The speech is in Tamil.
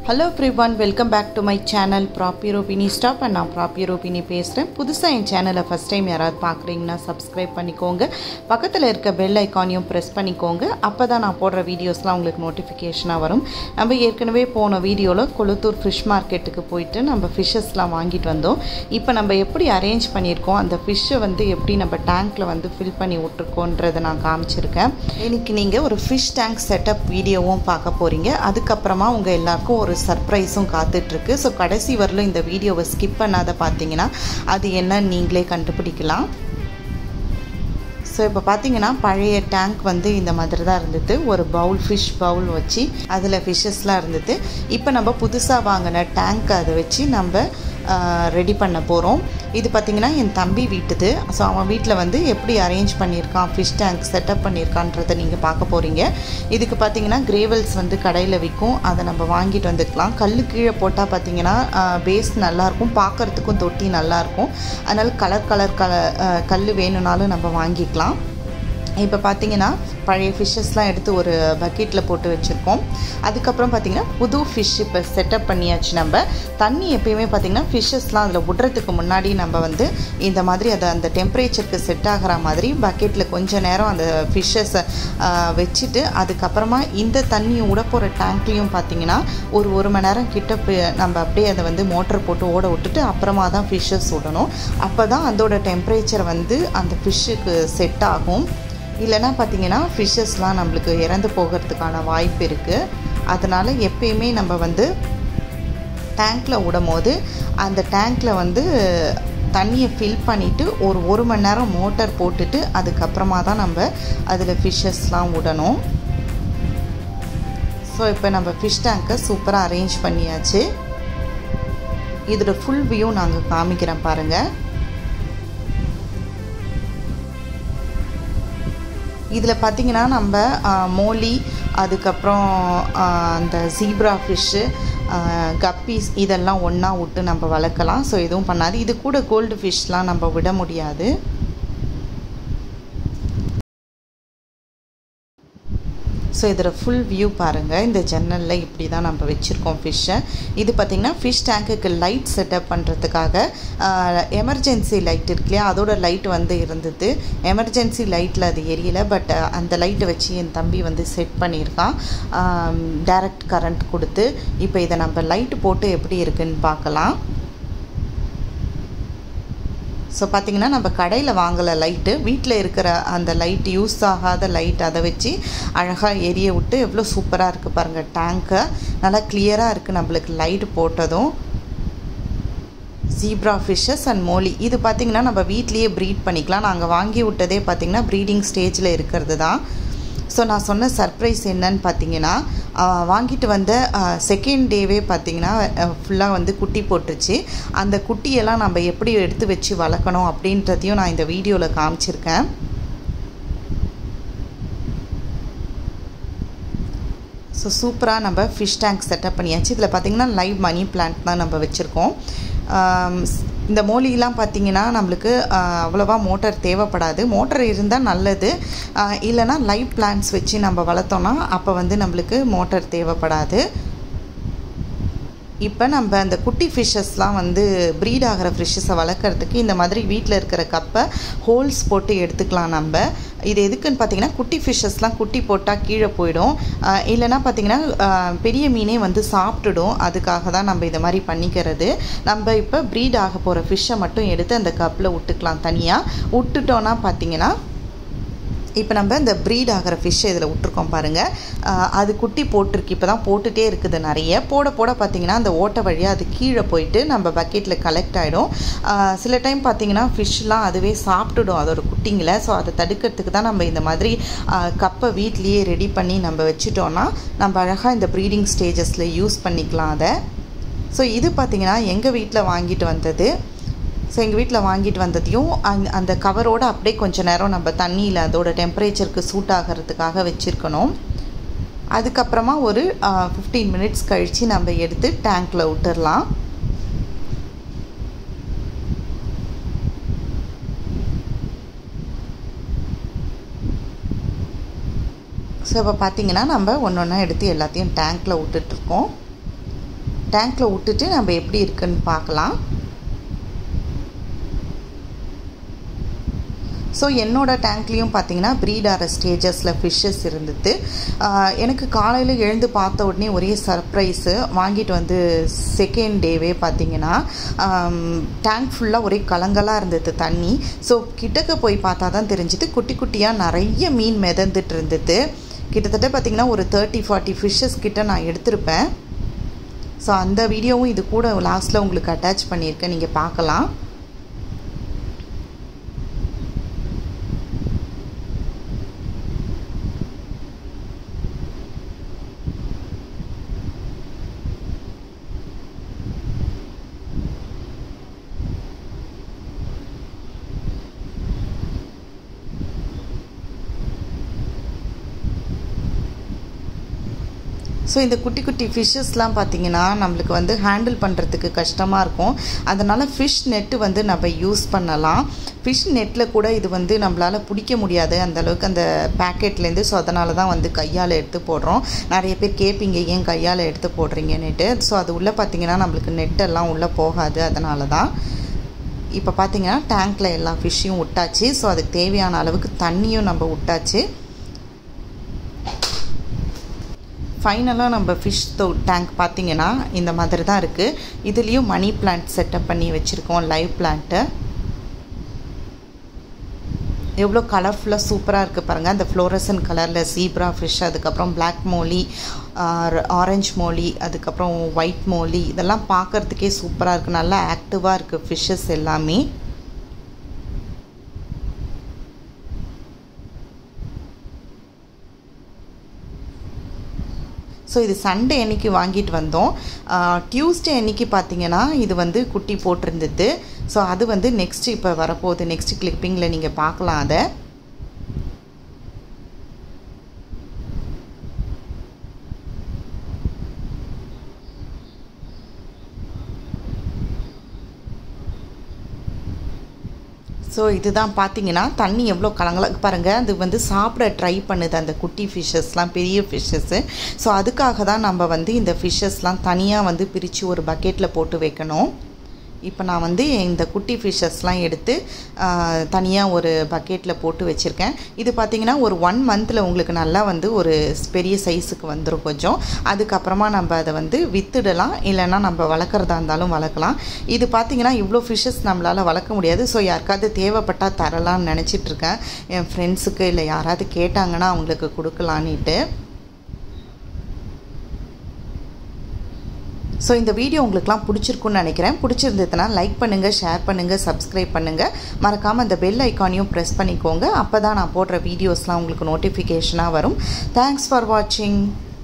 hello everyone welcome back to my channel ப்ராப்பி ரோபினி ஸ்டாப் அண்ட் நான் ப்ராப்பி ரோபினி பேசுகிறேன் புதுசாக என் சேனலை ஃபஸ்ட் டைம் யாராவது பார்க்குறீங்கன்னா சப்ஸ்கிரைப் பண்ணிக்கோங்க பக்கத்தில் இருக்க பெல் ஐக்கானையும் ப்ரெஸ் பண்ணிக்கோங்க அப்போ தான் நான் போடுற வீடியோஸ்லாம் உங்களுக்கு நோட்டிஃபிகேஷனாக வரும் நம்ம ஏற்கனவே போன வீடியோவில் கொளுத்தூர் ஃபிஷ் மார்க்கெட்டுக்கு போயிட்டு நம்ம ஃபிஷ்ஷஸ்லாம் வாங்கிட்டு வந்தோம் இப்போ நம்ம எப்படி அரேஞ்ச் பண்ணியிருக்கோம் அந்த ஃபிஷ்ஷை வந்து எப்படி நம்ம டேங்க்கில் வந்து ஃபில் பண்ணி விட்ருக்கோன்றதை நான் காமிச்சிருக்கேன் இன்னைக்கு நீங்கள் ஒரு ஃபிஷ் டேங்க் செட்டப் வீடியோவும் பார்க்க போகிறீங்க அதுக்கப்புறமா உங்கள் எல்லாருக்கும் ஒரு சர்ப்ரைஸும் காத்துட்ருக்கு ஸோ கடைசி வரலும் இந்த வீடியோவை ஸ்கிப் பண்ணாத பார்த்தீங்கன்னா அது என்னன்னு நீங்களே கண்டுபிடிக்கலாம் ஸோ இப்போ பார்த்தீங்கன்னா பழைய டேங்க் வந்து இந்த மாதிரி தான் இருந்தது ஒரு பவுல் ஃபிஷ் பவுல் வச்சு அதில் ஃபிஷ்ஷஸ்லாம் இருந்தது இப்போ நம்ம புதுசாக வாங்கின டேங்க் அதை வச்சு நம்ம ரெடி பண்ண போகிறோம் இது பார்த்திங்கன்னா என் தம்பி வீட்டுது ஸோ அவன் வீட்டில் வந்து எப்படி அரேஞ்ச் பண்ணியிருக்கான் ஃபிஷ் டேங்க் செட்டப் பண்ணியிருக்கான்றதை நீங்கள் பார்க்க போகிறீங்க இதுக்கு பார்த்தீங்கன்னா கிரேவல்ஸ் வந்து கடையில் விற்கும் அதை நம்ம வாங்கிட்டு வந்துக்கலாம் கல் கீழே போட்டால் பார்த்தீங்கன்னா பேஸ் நல்லாயிருக்கும் பார்க்குறதுக்கும் தொட்டி நல்லாயிருக்கும் அதனால் கலர் கலர் கல கல் வேணும்னாலும் நம்ம வாங்கிக்கலாம் இப்போ பார்த்தீங்கன்னா பழைய ஃபிஷ்ஷஸ்லாம் எடுத்து ஒரு பக்கெட்டில் போட்டு வச்சுருக்கோம் அதுக்கப்புறம் பார்த்திங்கன்னா புது ஃபிஷ் இப்போ செட்டப் பண்ணியாச்சு நம்ம தண்ணி எப்பயுமே பார்த்திங்கன்னா ஃபிஷ்ஷஸ்லாம் அதில் விடுறதுக்கு முன்னாடி நம்ம வந்து இந்த மாதிரி அதை அந்த டெம்பரேச்சருக்கு செட் ஆகிற மாதிரி பக்கெட்டில் கொஞ்ச நேரம் அந்த ஃபிஷ்ஷஸை வச்சுட்டு அதுக்கப்புறமா இந்த தண்ணியை விட போகிற டேங்க்லேயும் பார்த்திங்கன்னா ஒரு ஒரு மணி நேரம் கிட்ட நம்ம அப்படியே அதை வந்து மோட்டர் போட்டு ஓட விட்டுட்டு அப்புறமா தான் ஃபிஷ்ஷஸ் விடணும் அப்போ தான் அதோட டெம்பரேச்சர் வந்து அந்த ஃபிஷ்ஷுக்கு செட் ஆகும் இல்லைன்னா பார்த்தீங்கன்னா ஃபிஷ்ஷஸ்லாம் நம்மளுக்கு இறந்து போகிறதுக்கான வாய்ப்பு இருக்குது அதனால் எப்பயுமே நம்ம வந்து டேங்க்கில் விடும் போது அந்த டேங்க்கில் வந்து தண்ணியை ஃபில் பண்ணிவிட்டு ஒரு ஒரு மணி நேரம் மோட்டர் போட்டுட்டு அதுக்கப்புறமா தான் நம்ம அதில் ஃபிஷ்ஷஸ்லாம் விடணும் ஸோ இப்போ நம்ம ஃபிஷ் டேங்க்கை சூப்பராக அரேஞ்ச் பண்ணியாச்சு இதோட ஃபுல் வியூ நாங்கள் காமிக்கிறேன் பாருங்கள் இதில் பார்த்திங்கன்னா நம்ம மோலி அதுக்கப்புறம் அந்த ஜீப்ரா ஃபிஷ்ஷு கப்பீஸ் இதெல்லாம் ஒன்றா விட்டு நம்ம வளர்க்கலாம் ஸோ எதுவும் பண்ணாது இது கூட கோல்டு ஃபிஷ்லாம் நம்ம விட முடியாது ஸோ இதில் ஃபுல் வியூ பாருங்கள் இந்த ஜன்னலில் இப்படி தான் நம்ம வச்சுருக்கோம் ஃபிஷ்ஷை இது பார்த்திங்கன்னா ஃபிஷ் டேங்க்குக்கு லைட் செட்டப் பண்ணுறதுக்காக எமர்ஜென்சி லைட் இருக்கு இல்லையா அதோட லைட் வந்து இருந்தது எமர்ஜென்சி லைட்டில் அது எரியலை பட் அந்த லைட்டை வச்சு என் தம்பி வந்து செட் பண்ணியிருக்கான் டைரக்ட் கரண்ட் கொடுத்து இப்போ இதை நம்ம லைட்டு போட்டு எப்படி இருக்குன்னு பார்க்கலாம் ஸோ பார்த்திங்கன்னா நம்ம கடையில் வாங்கலை லைட்டு வீட்டில் இருக்கிற அந்த லைட் யூஸ் ஆகாத லைட் அதை வச்சு அழகாக எரிய விட்டு எவ்வளோ சூப்பராக இருக்குது பாருங்கள் டேங்க்கை நல்லா கிளியராக இருக்குது நம்மளுக்கு லைட் போட்டதும் ஜீப்ரா ஃபிஷ்ஷஸ் அண்ட் மோலி இது பார்த்திங்கன்னா நம்ம வீட்லேயே ப்ரீட் பண்ணிக்கலாம் நாங்கள் வாங்கி விட்டதே பார்த்திங்கன்னா ப்ரீடிங் ஸ்டேஜில் இருக்கிறது தான் ஸோ நான் சொன்ன சர்ப்ரைஸ் என்னன்னு பார்த்தீங்கன்னா வாங்கிட்டு வந்த செகண்ட் டேவே பார்த்தீங்கன்னா ஃபுல்லாக வந்து குட்டி போட்டுருச்சு அந்த குட்டியெல்லாம் நம்ம எப்படி எடுத்து வச்சு வளர்க்கணும் அப்படின்றதையும் நான் இந்த வீடியோவில் காமிச்சிருக்கேன் ஸோ சூப்பராக நம்ம ஃபிஷ் டேங்க் செட்டப் பண்ணியாச்சு இதில் பார்த்திங்கன்னா லைவ் மணி பிளான்ட் தான் நம்ம வச்சுருக்கோம் இந்த மோலிலாம் பார்த்திங்கன்னா நம்மளுக்கு அவ்வளோவா மோட்டர் தேவைப்படாது மோட்டர் இருந்தால் நல்லது இல்லைனா லைவ் பிளான்ஸ் வச்சு நம்ம வளர்த்தோன்னா அப்போ வந்து நம்மளுக்கு மோட்டர் தேவைப்படாது இப்போ நம்ம அந்த குட்டி ஃபிஷ்ஷஸ்லாம் வந்து ப்ரீட் ஆகிற ஃபிஷ்ஷஸை வளர்க்குறதுக்கு இந்த மாதிரி வீட்டில் இருக்கிற கப்பை ஹோல்ஸ் போட்டு எடுத்துக்கலாம் நம்ம இது எதுக்குன்னு பார்த்தீங்கன்னா குட்டி ஃபிஷ்ஷஸ்லாம் குட்டி போட்டால் கீழே போயிடும் இல்லைனா பார்த்தீங்கன்னா பெரிய மீனே வந்து சாப்பிட்டுடும் அதுக்காக தான் நம்ம இதை மாதிரி பண்ணிக்கிறது நம்ம இப்போ ப்ரீட் ஆக போகிற ஃபிஷ்ஷை மட்டும் எடுத்து அந்த கப்பில் விட்டுக்கலாம் தனியாக விட்டுட்டோன்னா பார்த்தீங்கன்னா இப்போ நம்ம இந்த ப்ரீட் ஆகிற ஃபிஷ்ஷை இதில் விட்ருக்கோம் பாருங்கள் அது குட்டி போட்டிருக்கு இப்போ தான் போட்டுகிட்டே இருக்குது நிறைய போட போட பார்த்திங்கன்னா அந்த ஓட்டை வழியாக அது கீழே போயிட்டு நம்ம பக்கெட்டில் கலெக்ட் ஆகிடும் சில டைம் பார்த்திங்கன்னா ஃபிஷ்லாம் அதுவே சாப்பிட்டுடும் அதோட குட்டிங்களை ஸோ அதை தடுக்கிறதுக்கு தான் நம்ம இந்த மாதிரி கப்பை வீட்லேயே ரெடி பண்ணி நம்ம வச்சுட்டோன்னா நம்ம அழகாக இந்த ப்ரீடிங் ஸ்டேஜஸில் யூஸ் பண்ணிக்கலாம் அதை ஸோ இது பார்த்திங்கன்னா எங்கள் வீட்டில் வாங்கிட்டு வந்தது ஸோ எங்கள் வீட்டில் வாங்கிட்டு வந்ததையும் அந் அந்த கவரோடு அப்படியே கொஞ்சம் நேரம் நம்ம தண்ணியில் அதோட டெம்பரேச்சருக்கு சூட் ஆகிறதுக்காக வச்சுருக்கணும் அதுக்கப்புறமா ஒரு ஃபிஃப்டீன் மினிட்ஸ் கழித்து நம்ம எடுத்து டேங்க்கில் விட்டுடலாம் ஸோ இப்போ பார்த்திங்கன்னா நம்ம ஒன்று ஒன்றா எடுத்து எல்லாத்தையும் டேங்க்கில் விட்டுட்ருக்கோம் டேங்க்கில் விட்டுட்டு நம்ம எப்படி இருக்குன்னு பார்க்கலாம் ஸோ என்னோடய டேங்க்லேயும் பார்த்தீங்கன்னா ப்ரீட் ஆகிற ஸ்டேஜஸில் ஃபிஷ்ஷஸ் இருந்தது எனக்கு காலையில் எழுந்து பார்த்த உடனே ஒரே சர்ப்ரைஸு வாங்கிட்டு வந்து செகண்ட் டேவே பார்த்தீங்கன்னா டேங்க் ஃபுல்லாக ஒரே கலங்கலாக இருந்தது தண்ணி ஸோ கிட்டக்க போய் பார்த்தா தான் தெரிஞ்சுது குட்டி குட்டியாக நிறைய மீன் மிதந்துட்டு இருந்தது கிட்டத்தட்ட பார்த்திங்கன்னா ஒரு தேர்ட்டி ஃபார்ட்டி ஃபிஷ்ஷஸ் கிட்ட நான் எடுத்திருப்பேன் ஸோ அந்த வீடியோவும் இது கூட லாஸ்ட்டில் உங்களுக்கு அட்டாச் பண்ணியிருக்கேன் நீங்கள் பார்க்கலாம் ஸோ இந்த குட்டி குட்டி ஃபிஷ்ஷஸ்லாம் பார்த்திங்கன்னா நம்மளுக்கு வந்து ஹேண்டில் பண்ணுறதுக்கு கஷ்டமாக இருக்கும் அதனால் ஃபிஷ் நெட்டு வந்து நம்ம யூஸ் பண்ணலாம் ஃபிஷ் நெட்டில் கூட இது வந்து நம்மளால் பிடிக்க முடியாது அந்தளவுக்கு அந்த பேக்கெட்லேருந்து ஸோ அதனால தான் வந்து கையால் எடுத்து போடுறோம் நிறைய பேர் கேட்பீங்க ஏன் கையால் எடுத்து போடுறீங்கன்னுட்டு ஸோ அது உள்ளே பார்த்திங்கன்னா நம்மளுக்கு நெட்டெல்லாம் உள்ளே போகாது அதனால தான் இப்போ பார்த்திங்கன்னா டேங்க்கில் எல்லா ஃபிஷ்ஷையும் விட்டாச்சு ஸோ அதுக்கு தேவையான அளவுக்கு தண்ணியும் நம்ம விட்டாச்சு ஃபைனலாக நம்ம ஃபிஷ் தோ டேங்க் பார்த்திங்கன்னா இந்த மாதிரி தான் இருக்குது இதுலேயும் மணி பிளான்ட் செட்டப் பண்ணி வச்சுருக்கோம் லைவ் பிளான்ட்டு எவ்வளோ கலர்ஃபுல்லாக சூப்பராக இருக்குது பாருங்கள் அந்த ஃப்ளோரசன் கலரில் ஜீப்ரா ஃபிஷ் அதுக்கப்புறம் பிளாக் மோலி ஆரஞ்ச் மோலி அதுக்கப்புறம் ஒயிட் மோலி இதெல்லாம் பார்க்குறதுக்கே சூப்பராக இருக்குது நல்லா ஆக்டிவாக இருக்குது ஃபிஷ்ஷஸ் எல்லாமே ஸோ இது சண்டே அன்றைக்கி வாங்கிட்டு வந்தோம் டியூஸ்டே அன்றைக்கி பார்த்தீங்கன்னா இது வந்து குட்டி போட்டிருந்தது ஸோ அது வந்து நெக்ஸ்ட் இப்போ வரப்போகுது நெக்ஸ்ட் கிளிப்பிங்கில் நீங்கள் பார்க்கலாம் அதை ஸோ இதுதான் பார்த்தீங்கன்னா தண்ணி எவ்வளோ கலங்கல பாருங்கள் அது வந்து சாப்பிட ட்ரை பண்ணுது அந்த குட்டி ஃபிஷ்ஷஸ்லாம் பெரிய ஃபிஷ்ஷஸ்ஸு ஸோ அதுக்காக தான் நம்ம வந்து இந்த ஃபிஷ்ஷஸ்லாம் தனியாக வந்து பிரித்து ஒரு பக்கெட்டில் போட்டு வைக்கணும் இப்போ நான் வந்து இந்த குட்டி ஃபிஷ்ஷஸ்லாம் எடுத்து தனியாக ஒரு பக்கெட்டில் போட்டு வச்சுருக்கேன் இது பார்த்திங்கன்னா ஒரு ஒன் மந்தில் உங்களுக்கு நல்லா வந்து ஒரு பெரிய சைஸுக்கு வந்துடும் கொஞ்சம் அதுக்கப்புறமா நம்ம அதை வந்து வித்துடலாம் இல்லைன்னா நம்ம வளர்க்குறதா இருந்தாலும் வளர்க்கலாம் இது பார்த்திங்கன்னா இவ்வளோ ஃபிஷ்ஷஸ் நம்மளால் வளர்க்க முடியாது ஸோ யாருக்காவது தேவைப்பட்டால் தரலாம்னு நினச்சிட்ருக்கேன் என் ஃப்ரெண்ட்ஸுக்கு இல்லை யாராவது கேட்டாங்கன்னா அவங்களுக்கு கொடுக்கலான்னுட்டு ஸோ இந்த வீடியோ உங்களுக்குலாம் பிடிச்சிருக்குன்னு நினைக்கிறேன் பிடிச்சிருந்ததுன்னா லைக் பண்ணுங்கள் ஷேர் பண்ணுங்கள் சப்ஸ்கிரைப் பண்ணுங்கள் மறக்காமல் அந்த பெல் ஐக்கானையும் ப்ரெஸ் பண்ணிக்கோங்க அப்போ தான் நான் போடுற வீடியோஸ்லாம் உங்களுக்கு நோட்டிஃபிகேஷனாக வரும் தேங்க்ஸ் ஃபார் வாட்சிங்